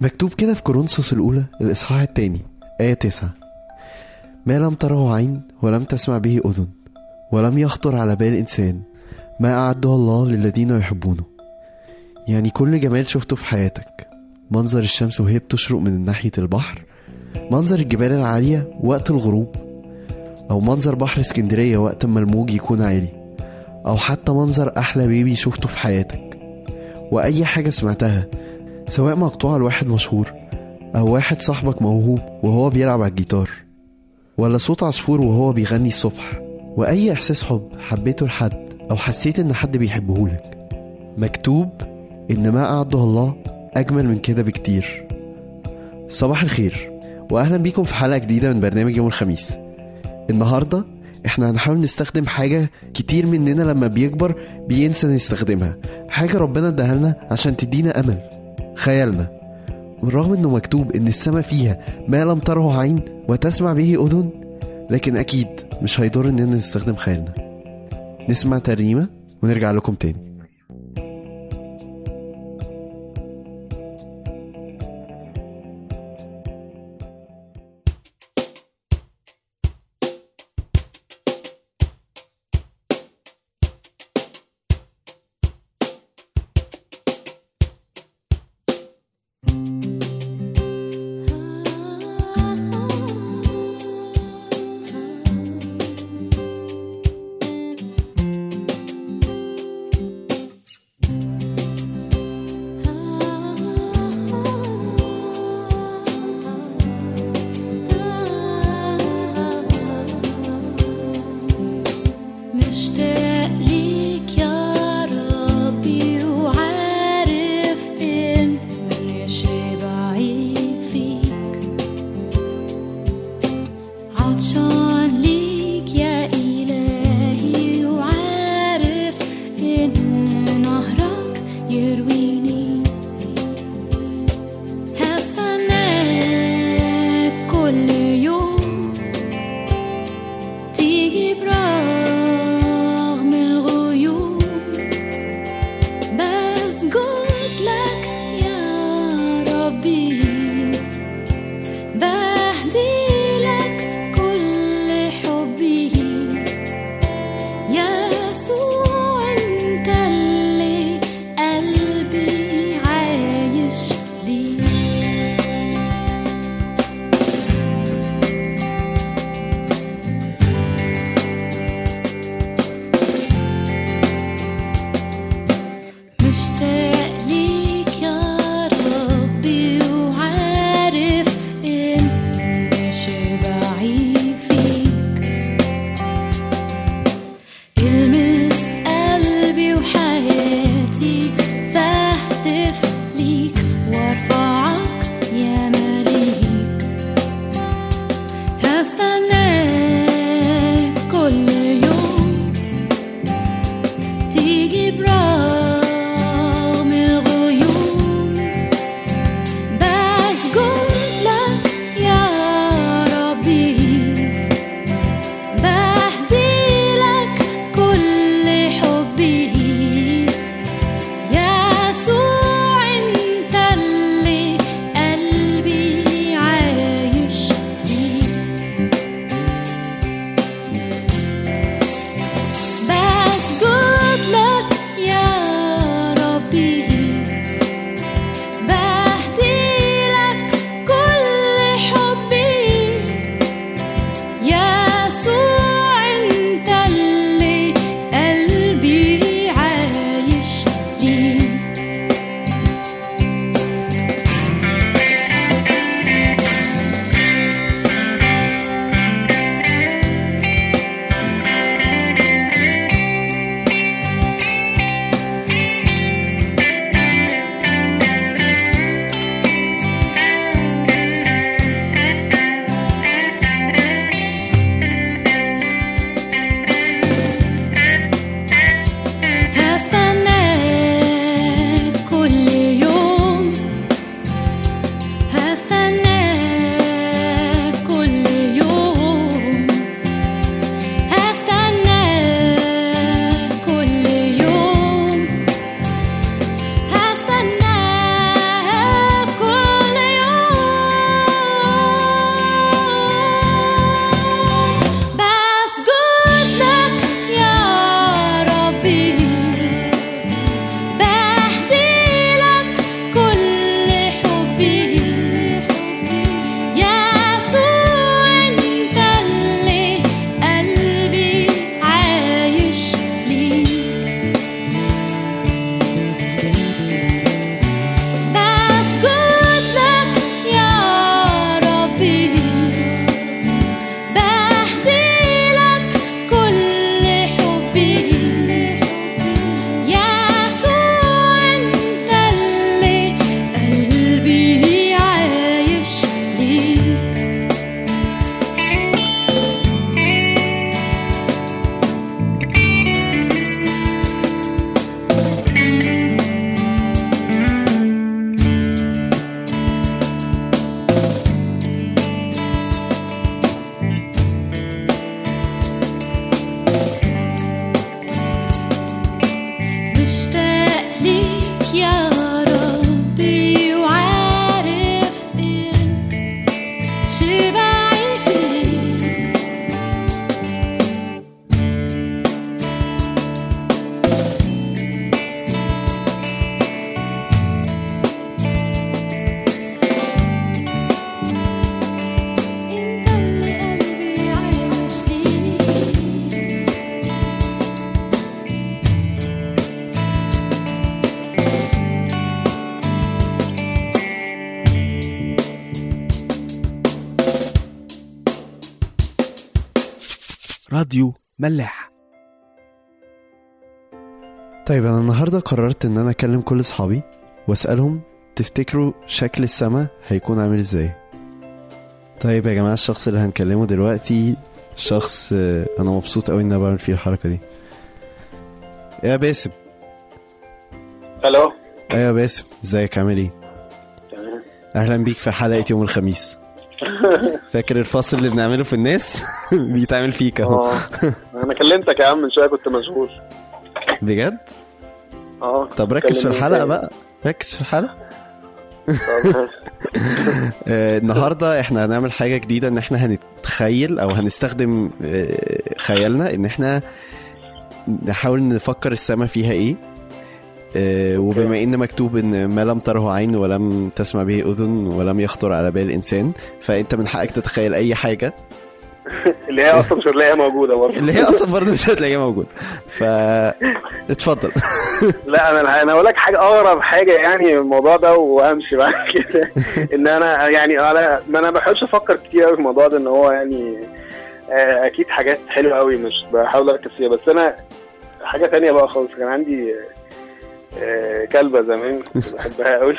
مكتوب كده في كورنثوس الأولى الإصحاح الثاني آية 9 ما لم تره عين ولم تسمع به أذن ولم يخطر على بال إنسان ما أعده الله للذين يحبونه يعني كل جمال شفته في حياتك منظر الشمس وهي بتشرق من ناحية البحر منظر الجبال العالية وقت الغروب أو منظر بحر اسكندرية وقت ما الموج يكون عالي أو حتى منظر أحلى بيبي شفته في حياتك وأي حاجة سمعتها سواء مقطوعة لواحد مشهور أو واحد صاحبك موهوب وهو بيلعب على الجيتار ولا صوت عصفور وهو بيغني الصبح وأي إحساس حب حبيته لحد أو حسيت إن حد بيحبهولك مكتوب إن ما أعده الله أجمل من كده بكتير صباح الخير وأهلا بيكم في حلقة جديدة من برنامج يوم الخميس النهاردة احنا هنحاول نستخدم حاجة كتير مننا لما بيكبر بينسى نستخدمها حاجة ربنا اداها لنا عشان تدينا أمل خيالنا بالرغم انه مكتوب ان السماء فيها ما لم تره عين وتسمع به اذن لكن اكيد مش هيضر اننا نستخدم خيالنا نسمع ترنيمة ونرجع لكم تاني راديو ملاح طيب انا النهارده قررت ان انا اكلم كل اصحابي واسالهم تفتكروا شكل السما هيكون عامل ازاي طيب يا جماعه الشخص اللي هنكلمه دلوقتي شخص آه، انا مبسوط قوي ان انا بعمل فيه الحركه دي يا باسم الو ايوه يا باسم ازيك عامل ايه تمام اهلا بيك في حلقه يوم الخميس فاكر الفصل اللي بنعمله في الناس بيتعمل فيك اهو اه انا كلمتك يا عم من شويه كنت مشغول بجد اه طب ركز في كلمني الحلقه تاني. بقى ركز في الحلقه طب، آه، النهارده احنا هنعمل حاجه جديده ان احنا هنتخيل او هنستخدم آه، خيالنا ان احنا نحاول نفكر السما فيها ايه آه، وبما ان مكتوب ان ما لم تره عين ولم تسمع به اذن ولم يخطر على بال انسان فانت من حقك تتخيل اي حاجه اللي هي اصلا مش هتلاقيها موجوده برضه اللي هي اصلا برضه مش هتلاقيها موجوده ف اتفضل لا انا انا هقول لك حاجه اغرب حاجه يعني من الموضوع ده وامشي بعد كده ان انا يعني انا ما انا بحاولش افكر كتير قوي في الموضوع ده ان هو يعني آه، اكيد حاجات حلوه قوي مش بحاول اركز فيها بس انا حاجه تانية بقى خالص كان عندي آه، كلبه زمان كنت بحبها قوي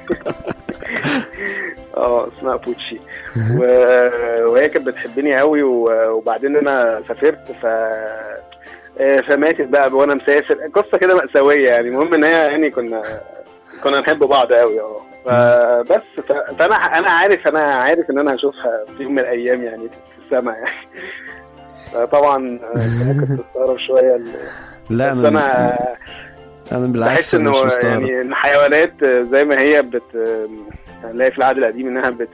اه اسمها بوتشي و- وهي كانت بتحبني قوي و- وبعدين انا سافرت ف آه، فماتت بقى وانا مسافر قصه كده مأساويه يعني المهم ان هي يعني كنا كنا نحب بعض قوي اه فبس ف- فانا انا عارف انا عارف ان انا هشوفها في يوم من الايام يعني في السماء يعني فطبعا آه، أنت ممكن تستغرب شويه ال- لا بس انا انا انا بحس بالعكس انا انه مش مستغرب يعني الحيوانات زي ما هي بت هنلاقي في العهد القديم انها بتت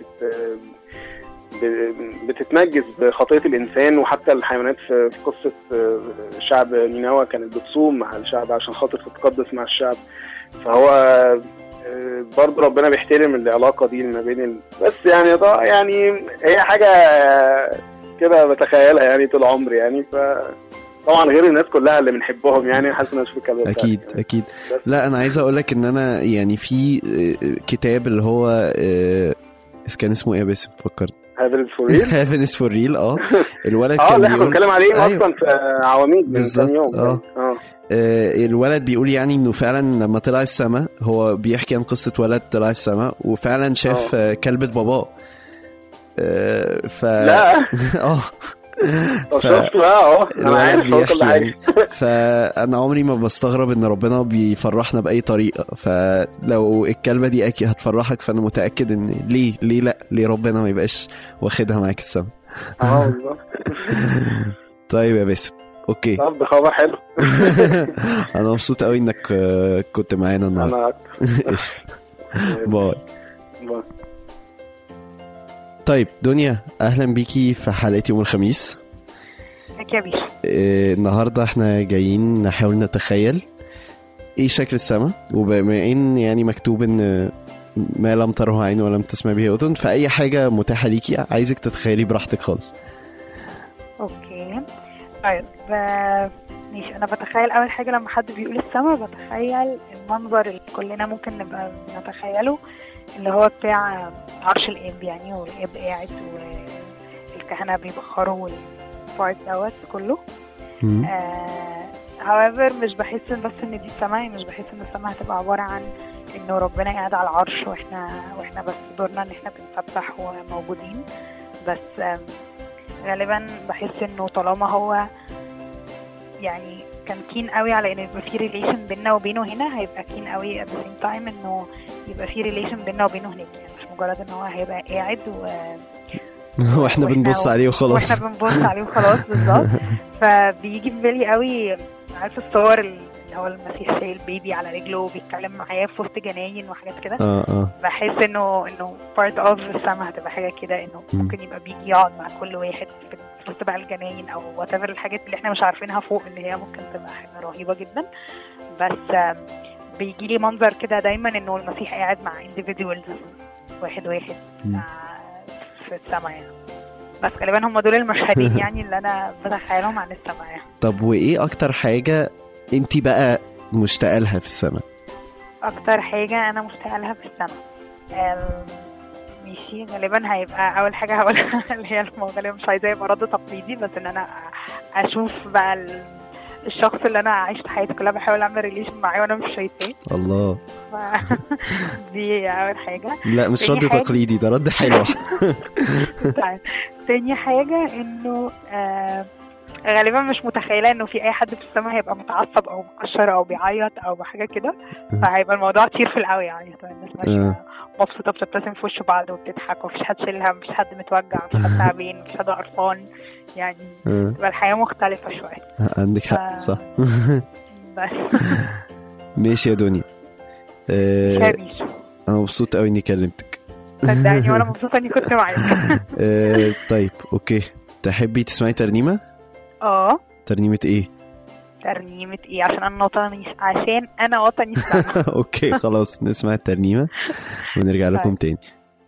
ب- بتتنجس بخطيه الانسان وحتى الحيوانات في في قصه شعب نينوى كانت بتصوم مع الشعب عشان خاطر تتقدس مع الشعب فهو برضه ربنا بيحترم العلاقه دي ما بين ال... بس يعني ده يعني هي حاجه كده بتخيلها يعني طول عمري يعني ف طبعا غير الناس كلها اللي بنحبهم يعني حاسس ان انا اشوف الكلام ده اكيد بتاعتي. اكيد بس. لا انا عايز اقول لك ان انا يعني في آه، كتاب اللي هو آه، كان اسمه ايه يا باسم فكرت هافرز فور ريل هافن از فور ريل اه الولد اه كان اللي احنا بيقول بنتكلم عليه أيوة. اصلا في عواميد من بالظبط، كام يوم اه. اه آه، الولد بيقول يعني انه فعلا لما طلع السما هو بيحكي عن قصه ولد طلع السما وفعلا شاف آه، كلبة باباه آه، ف لا اه طب ف- شفت بقى اهو انا الولد عارف هو بيحكي كل حاجه يعني فانا عمري ما بستغرب ان ربنا بيفرحنا باي طريقه فلو الكلمه دي اكيد هتفرحك فانا متاكد ان ليه ليه لا ليه ربنا ما يبقاش واخدها معاك السما اه بالظبط طيب يا باسم اوكي طب ده خبر حلو انا مبسوط قوي انك آه، كنت معانا النهارده انا إيش. باي باي. طيب دنيا اهلا بيكي في حلقه يوم الخميس ازيك يا بيشو آه، النهارده احنا جايين نحاول نتخيل ايه شكل السماء وبما ان يعني مكتوب ان ما لم تره عين ولم تسمع به اذن فاي حاجه متاحه ليكي عايزك تتخيلي براحتك خالص اوكي طيب آه، ماشي انا بتخيل اول حاجه لما حد بيقول السما بتخيل المنظر اللي كلنا ممكن نبقى نتخيله اللي هو بتاع عرش الاب يعني والاب قاعد والكهنه بيبخروا والبارت دوت كله مم. آه however مش بحس إن بس ان دي السماء مش بحس ان السماء هتبقى عبارة عن انه ربنا قاعد على العرش واحنا واحنا بس دورنا ان احنا بنسبح وموجودين بس آم، غالبا بحس انه طالما هو يعني كان كين قوي على ان يبقى في ريليشن بيننا وبينه هنا هيبقى كين قوي at the same time انه يبقى في ريليشن بيننا وبينه هناك يعني مش مجرد ان هو هيبقى قاعد و واحنا وإحنا- بنبص عليه وخلاص واحنا بنبص عليه وخلاص بالظبط فبيجي في بالي قوي عارف الصور اللي هو المسيح شايل بيبي على رجله وبيتكلم معايا في وسط جناين وحاجات كده اه اه بحس انه انه بارت اوف السما هتبقى حاجه كده انه مم. ممكن يبقى بيجي يقعد مع كل واحد في في وسط بقى الجناين او وات الحاجات اللي احنا مش عارفينها فوق اللي هي ممكن تبقى حاجه رهيبه جدا بس آم، بيجي لي منظر كده دايما انه المسيح قاعد مع individuals واحد واحد مم. آه، في السما يعني بس غالبا هم دول المشهدين يعني اللي انا بتخيلهم عن السما يعني طب وايه اكتر حاجه انت بقى مشتاقه لها في السماء اكتر حاجه انا مشتاقه لها في السما آم، ماشي غالبا هيبقى اول حاجه هقولها اللي هي الم- غالبا مش عايزاه يبقى رد تقليدي بس ان انا اشوف بقى ال- الشخص اللي انا عشت حياتي كلها بحاول اعمل ريليشن معاه وانا مش شايفاه الله ف- دي اول حاجه لا مش تاني رد حاجة- تقليدي ده رد حلو طيب تاني حاجة انه آه غالبا مش متخيلة انه في اي حد في السماء هيبقى متعصب او مكشر او بيعيط او بحاجة كده فهيبقى الموضوع طير في القوي يعني طبعا الناس ماشية مبسوطة بتبتسم في وش بعض وبتضحك ومفيش حد شايل هم مفيش حد متوجع مفيش حد تعبان مفيش حد قرفان يعني آه، تبقى الحياة مختلفة شوية عندك حق ف- صح بس ماشي يا دنيا آه، خابيش انا مبسوط قوي اني كلمتك صدقني وانا مبسوطة اني كنت معاك آه، طيب اوكي تحبي تسمعي ترنيمه اه ترنيمه ايه ترنيمة ايه عشان انا وطني عشان انا وطني السما اوكي خلاص نسمع الترنيمه ونرجع لكم طيب. تاني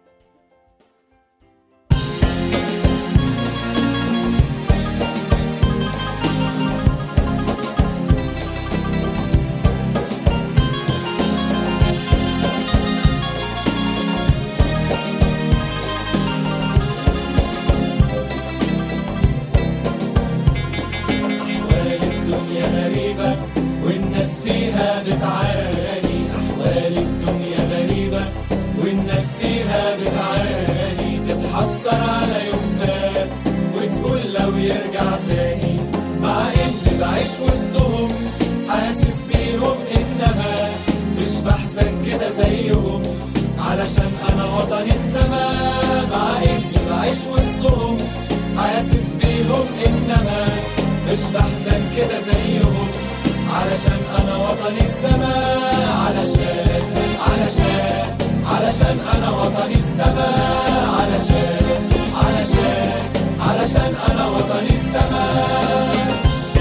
أحوال الدنيا غريبة والناس فيها بتعاني أحوال الدنيا غريبة والناس فيها بتعاني تتحسر على يوم فات وتقول لو يرجع تاني مع إني بعيش وسطهم حاسس بيهم إنما مش بحزن كده زيهم علشان أنا وطني السماء مع إني بعيش وسطهم حاسس بيهم إنما مش بحزن كده زيهم علشان انا وطني السماء علشان علشان علشان انا وطني السماء علشان علشان علشان انا وطني السماء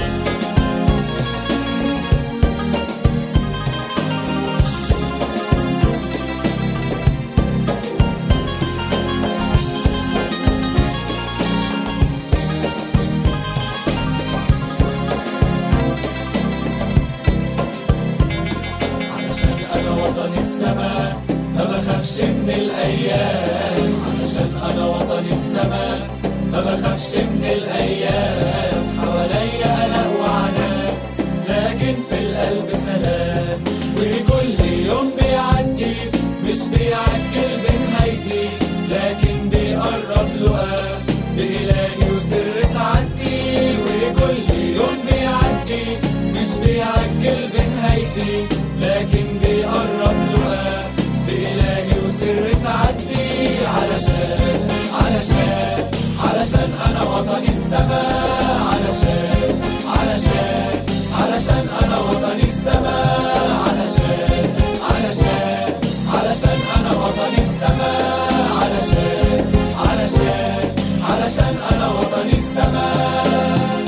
علشان انا وطني السماء ما بخافش من الايام علشان انا وطني السماء ما بخافش من الايام حواليا انا وعناء لكن في القلب سلام وكل يوم بيعدي مش بيعجل بنهايتي لكن بيقرب لقاه بإلهي وسر سعادتي وكل يوم بيعدي مش بيعجل بنهايتي لكن بيقرب لقاه بإلهي وسر سعادتي علشان علشان علشان أنا وطني السماء علشان علشان علشان أنا وطني السماء علشان علشان علشان أنا وطني السماء علشان علشان علشان أنا وطني السماء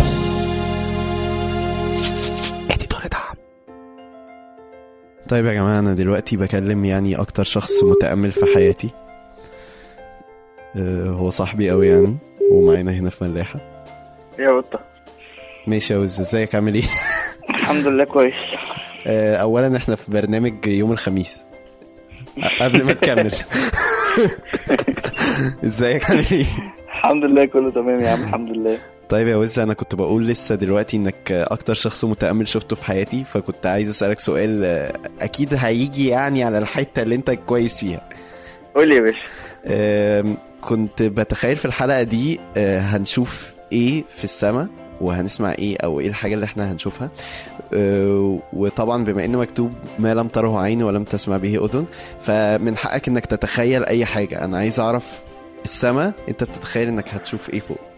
طيب يا جماعة أنا دلوقتي بكلم يعني أكتر شخص متأمل في حياتي آه، هو صاحبي أوي يعني ومعانا هنا في ملاحة يا قطة ماشي يا وز ازيك عامل ايه؟ الحمد لله كويس آه، أولا احنا في برنامج يوم الخميس أ- قبل ما تكمل ازيك عامل ايه؟ الحمد لله كله تمام يا عم الحمد لله طيب يا وز انا كنت بقول لسه دلوقتي انك اكتر شخص متأمل شفته في حياتي فكنت عايز اسألك سؤال آه، اكيد هيجي يعني على الحتة اللي انت كويس فيها قول لي يا باشا آم، كنت بتخيل في الحلقة دي آه، هنشوف ايه في السماء وهنسمع ايه او ايه الحاجة اللي احنا هنشوفها آه، وطبعا بما ان مكتوب ما لم تره عين ولم تسمع به اذن فمن حقك انك تتخيل اي حاجة انا عايز اعرف السماء انت بتتخيل انك هتشوف ايه فوق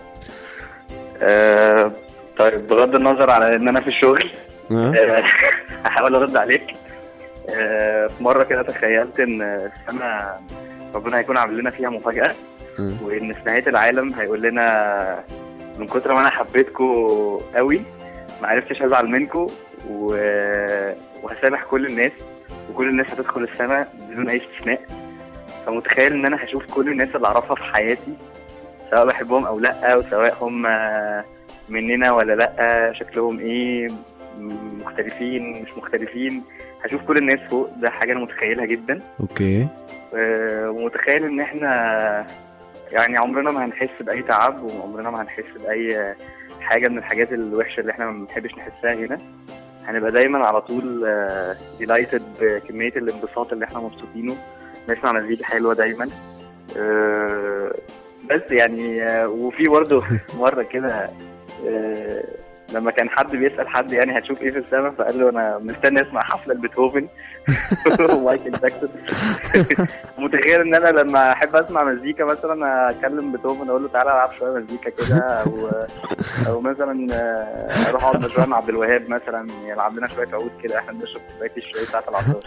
آه طيب بغض النظر على ان انا في الشغل آه؟ آه، هحاول ارد عليك آه، في مره كده تخيلت ان السماء ربنا هيكون عامل لنا فيها مفاجاه آه. وان في نهايه العالم هيقول لنا من كتر ما انا حبيتكم قوي ما عرفتش ازعل منكم و... وهسامح كل الناس وكل الناس هتدخل السماء بدون اي استثناء فمتخيل ان انا هشوف كل الناس اللي اعرفها في حياتي سواء بحبهم او لا وسواء هم مننا ولا لا شكلهم ايه م- مختلفين مش مختلفين هشوف كل الناس فوق ده حاجه انا متخيلها جدا اوكي آه، ومتخيل ان احنا يعني عمرنا ما هنحس باي تعب وعمرنا ما هنحس باي حاجه من الحاجات الوحشه اللي احنا ما بنحبش نحسها هنا هنبقى دايما على طول ديلايتد بكميه الانبساط اللي احنا مبسوطينه نسمع مزيكا حلوه دايما آه، بس يعني آه، وفي برضه مره كده آه، لما كان حد بيسال حد يعني هتشوف ايه في السماء فقال له انا مستني اسمع حفله لبيتهوفن ومايكل جاكسون متخيل ان انا لما احب اسمع مزيكا مثلا اكلم بيتهوفن اقول له تعالى العب شويه مزيكا كده او او مثلا آه، اروح اقعد شويه مع عبد الوهاب مثلا يلعب لنا شويه عود كده احنا بنشرب كوبايه الشاي بتاعت العصار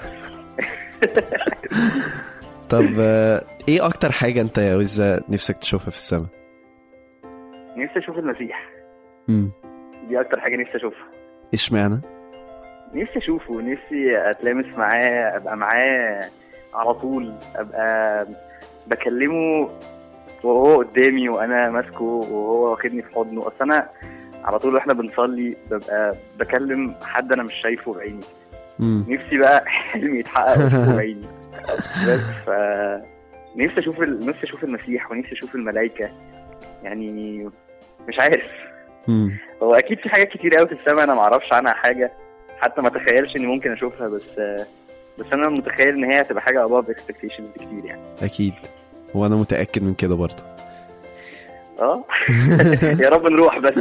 طب آه، ايه اكتر حاجه انت يا وزة نفسك تشوفها في السماء نفسي اشوف المسيح امم دي اكتر حاجه نفسي اشوفها اشمعنى نفسي اشوفه نفسي اتلامس معاه ابقى معاه على طول ابقى بكلمه وهو قدامي وانا ماسكه وهو واخدني في حضنه اصل انا على طول واحنا بنصلي ببقى بكلم حد انا مش شايفه بعيني امم نفسي بقى حلمي يتحقق واشوفه بعيني بس ف نفسي اشوف ال... نفسي اشوف المسيح ونفسي اشوف الملائكه يعني مش عارف امم هو اكيد في حاجات كتير قوي في السماء انا ما اعرفش عنها حاجه حتى ما اتخيلش اني ممكن اشوفها بس بس انا متخيل ان هي هتبقى حاجه above expectations بكتير يعني اكيد وانا متاكد من كده برضه اه يا رب نروح بس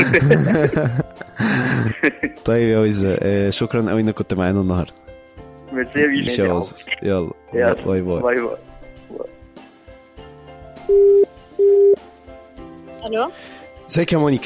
طيب يا وزة آه، شكرا قوي انك كنت معانا النهارده ميرسي يا بيش ماشي يا وزة يلا يلا. باي باي باي باي الو ازيك يا مونيكا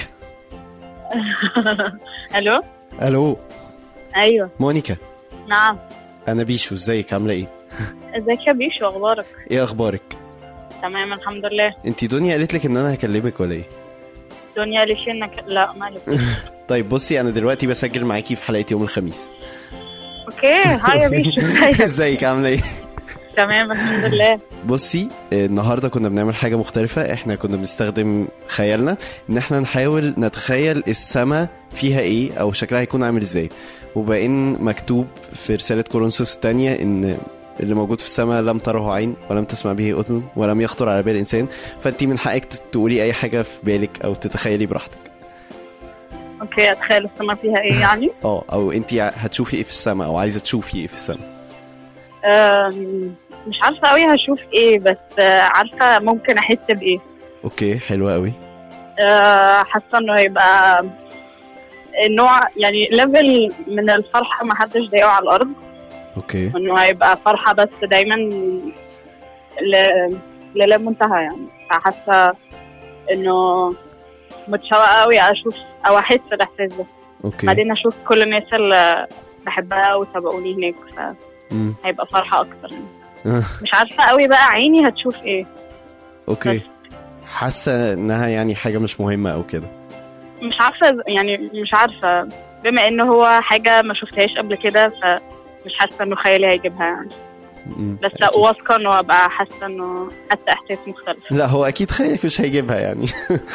الو الو ايوه مونيكا نعم انا بيشو ازيك عامله ايه ازيك يا بيشو اخبارك ايه اخبارك تمام الحمد لله انت دنيا قالت لك ان انا هكلمك ولا ايه دنيا ليش انك لا مالك طيب بصي انا دلوقتي بسجل معاكي في حلقه يوم الخميس اوكي هاي يا بيشو ازيك ازيك عامله ايه تمام الحمد لله بصي النهارده كنا بنعمل حاجه مختلفه احنا كنا بنستخدم خيالنا ان احنا نحاول نتخيل السماء فيها ايه او شكلها هيكون عامل ازاي وبقين مكتوب في رساله كورنثوس الثانيه ان اللي موجود في السماء لم تره عين ولم تسمع به اذن ولم يخطر على بال انسان فانت من حقك تقولي اي حاجه في بالك او تتخيلي براحتك اوكي اتخيل السما فيها ايه يعني اه او انت هتشوفي ايه في السماء او عايزه تشوفي ايه في السماء أم، مش عارفه قوي هشوف ايه بس آه، عارفه ممكن احس بايه اوكي حلوه قوي آه، حاسه انه هيبقى نوع يعني ليفل من الفرحه ما حدش ضايقه على الارض اوكي انه هيبقى فرحه بس دايما ل... للا منتهى يعني فحاسه انه متشوقه قوي اشوف او احس الاحساس ده اوكي بعدين اشوف كل الناس اللي بحبها وسبقوني هناك مم. فهيبقى فرحه اكتر يعني. آه، مش عارفه قوي بقى عيني هتشوف ايه اوكي بس. حاسه انها يعني حاجه مش مهمه او كده مش عارفه يعني مش عارفه بما انه هو حاجه ما شفتهاش قبل كده فمش حاسه انه خيالي هيجيبها يعني مم. بس أكيد. واثقه انه ابقى حاسه انه حاسه احساس مختلف لا هو اكيد خيالك مش هيجيبها يعني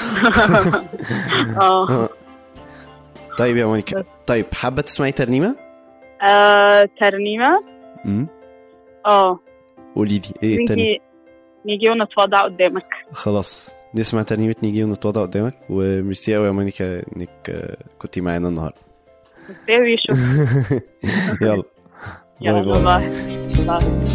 اه طيب يا مونيكا طيب حابه تسمعي ترنيمه آه، ترنيمه امم اه قولي لي ايه التاني نيجي نيجي ونتواضع قدامك خلاص نسمع ترنيمه نيجي ونتواضع قدامك وميرسي قوي يا مونيكا انك آه، كنتي معانا النهارده نساوي شوف يلا باي يلا باي باي باي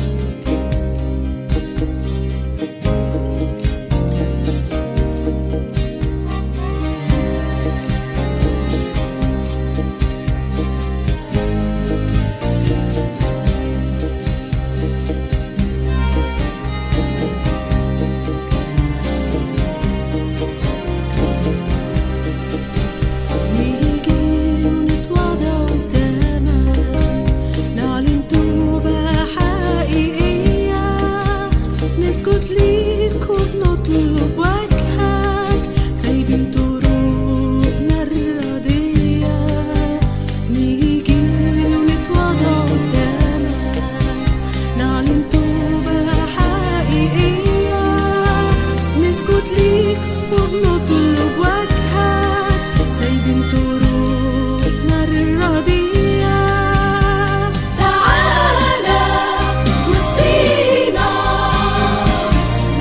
نيجي ونتواضع قدامك نعلن توبة حقيقية نسجد ليك وبنطلب وجهك سايبين طرقنا الردية نيجي ونتواضع قدامك نعلن توبة حقيقية نسجد ليك وبنطلب وجهك سايبين طرقنا الردية تعالى وسطينا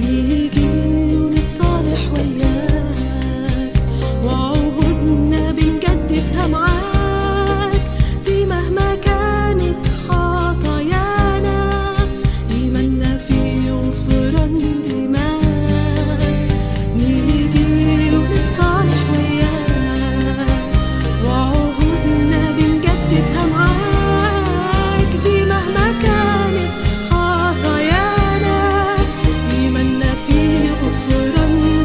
نيجي ونتصالح وياك وعهودنا بنجددها معاك دي مهما كانت خطايانا إيماننا في غفران دماغك نيجي ونتصالح وياك وعهودنا بنجددها معاك دي مهما كانت خطايانا إيماننا في غفران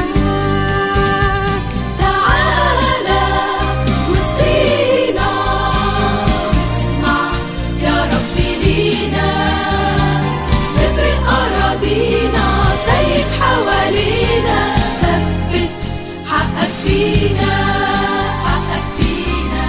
دماغك تعالى وسطينا اسمع يا رب لينا ابرق أراضينا سيد حوالينا ثبت حقك فينا حقك فينا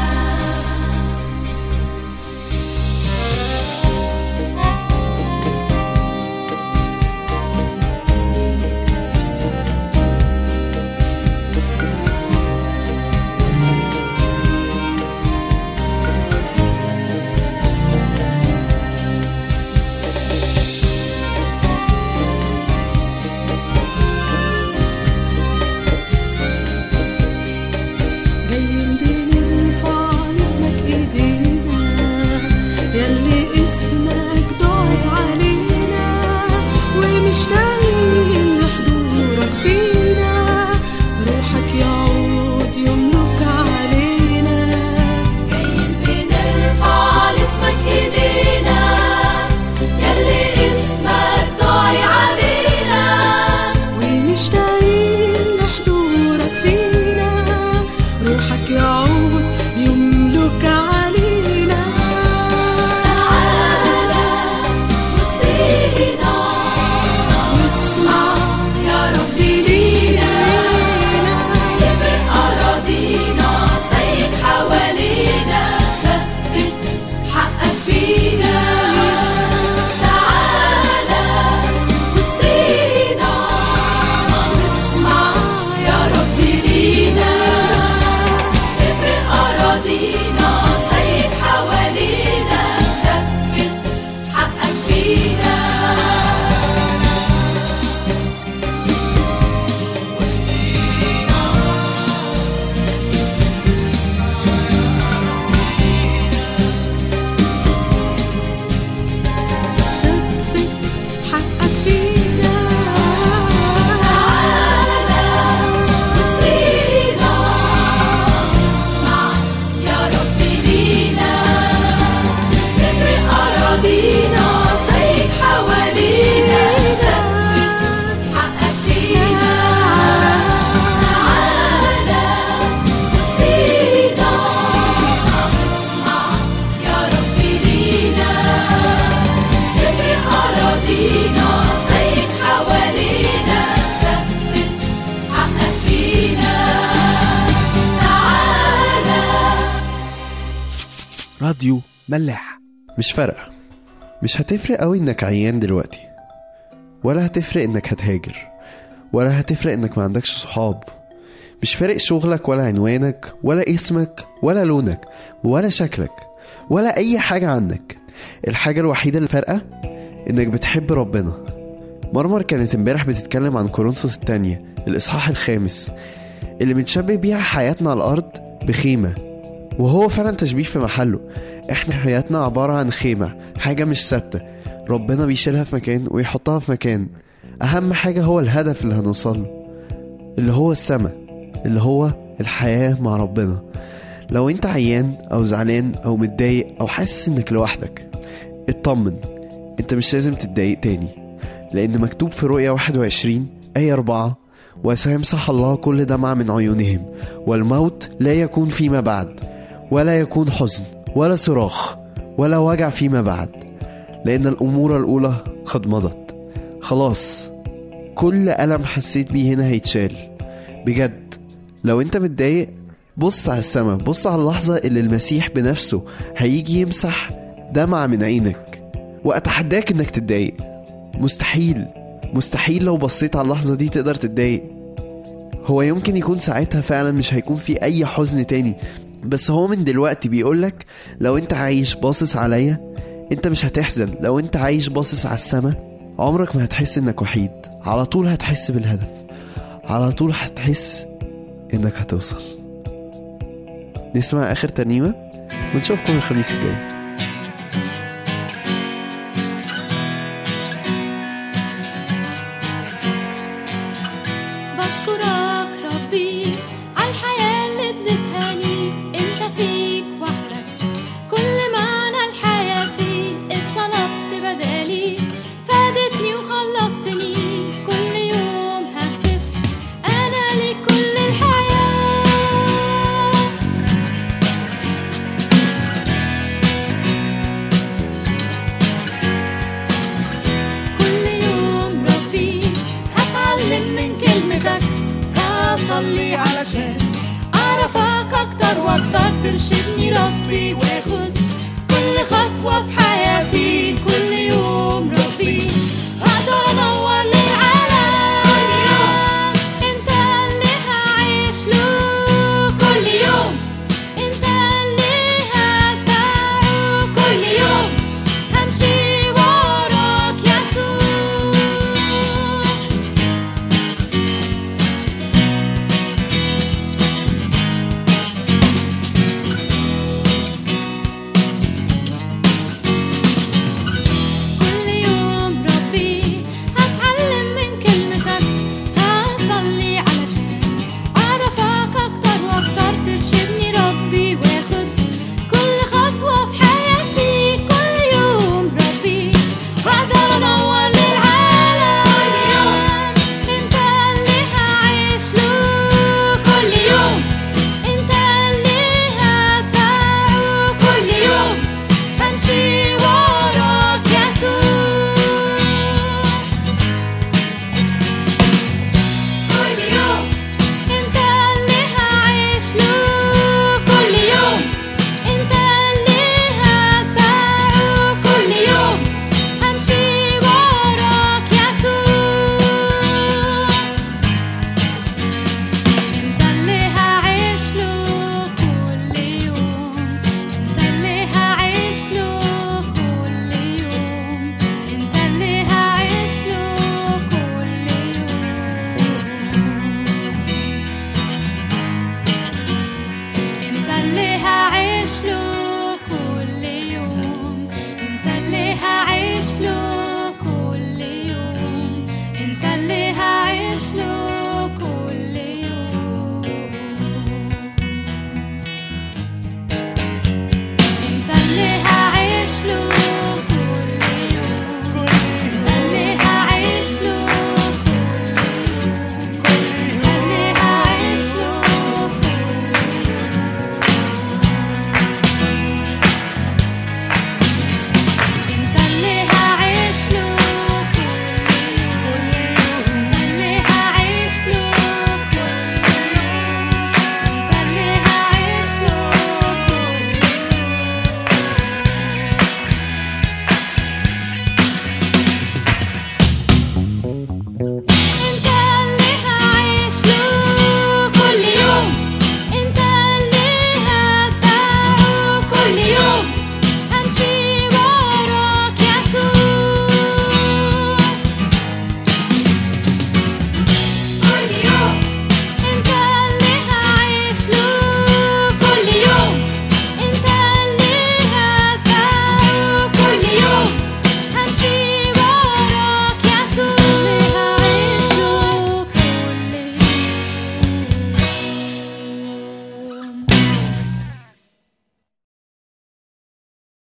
جايين بنرفع لاسمك ايدينا ياللي اسمك دعي علينا ومشتاقين لحضورك فينا روحك يعود يملك علينا جايين بنرفع لاسمك ايدينا ياللي اسمك دعي علينا ومشتاقين لحضورك فينا روحك يعود يملك علينا تعالى وسطينا واسمع يا رب لينا ابرق أراضينا سيد حوالينا ثبت حقك فينا تعالى وسطينا واسمع يا رب لينا ابرق أراضينا سيد حوالينا ثبت حقك فينا ثبت حقك فينا تعالى وسطينا اسمع يا رب لينا ابرق أراضينا سيد حوالينا ثبت حقك فينا تعالى وسطينا اسمع يا رب لينا ابرق أراضينا سيد حوالينا ثبت حقك فينا تعالى راديو ملاح مش فارقة مش هتفرق قوي انك عيان دلوقتي ولا هتفرق انك هتهاجر ولا هتفرق انك ما عندكش صحاب مش فارق شغلك ولا عنوانك ولا اسمك ولا لونك ولا شكلك ولا اي حاجة عنك الحاجة الوحيدة اللي فارقة انك بتحب ربنا مرمر كانت امبارح بتتكلم عن كورنثوس التانية الاصحاح الخامس اللي بنشبه بيها حياتنا على الارض بخيمة وهو فعلا تشبيه في محله احنا حياتنا عبارة عن خيمة حاجة مش ثابتة ربنا بيشيلها في مكان ويحطها في مكان أهم حاجة هو الهدف اللي هنوصل له اللي هو السماء اللي هو الحياة مع ربنا لو انت عيان أو زعلان أو متضايق أو حاسس انك لوحدك اطمن انت مش لازم تتضايق تاني لأن مكتوب في رؤيا 21 آية 4 وسيمسح الله كل دمعة من عيونهم والموت لا يكون فيما بعد ولا يكون حزن ولا صراخ ولا وجع فيما بعد لأن الأمور الأولى قد مضت خلاص كل ألم حسيت بيه هنا هيتشال بجد لو انت متضايق بص على السماء بص على اللحظة اللي المسيح بنفسه هيجي يمسح دمعة من عينك وأتحداك انك تتضايق مستحيل مستحيل لو بصيت على اللحظة دي تقدر تتضايق هو يمكن يكون ساعتها فعلا مش هيكون في أي حزن تاني بس هو من دلوقتي بيقولك لو انت عايش باصص عليا انت مش هتحزن لو انت عايش باصص على السما عمرك ما هتحس انك وحيد على طول هتحس بالهدف على طول هتحس انك هتوصل نسمع اخر ترنيمة ونشوفكم الخميس الجاي بشكرك ربي على الحياة اللي اديتهاني انت فيك وحدك كل معنى لحياتي اتصلبت بدالي فادتني وخلصتني كل يوم ههتف انا ليك كل الحياة كل يوم ربي هتعلم من كلمتك هصلي علشان اعرفك اكتر واكتر ترشدني ربي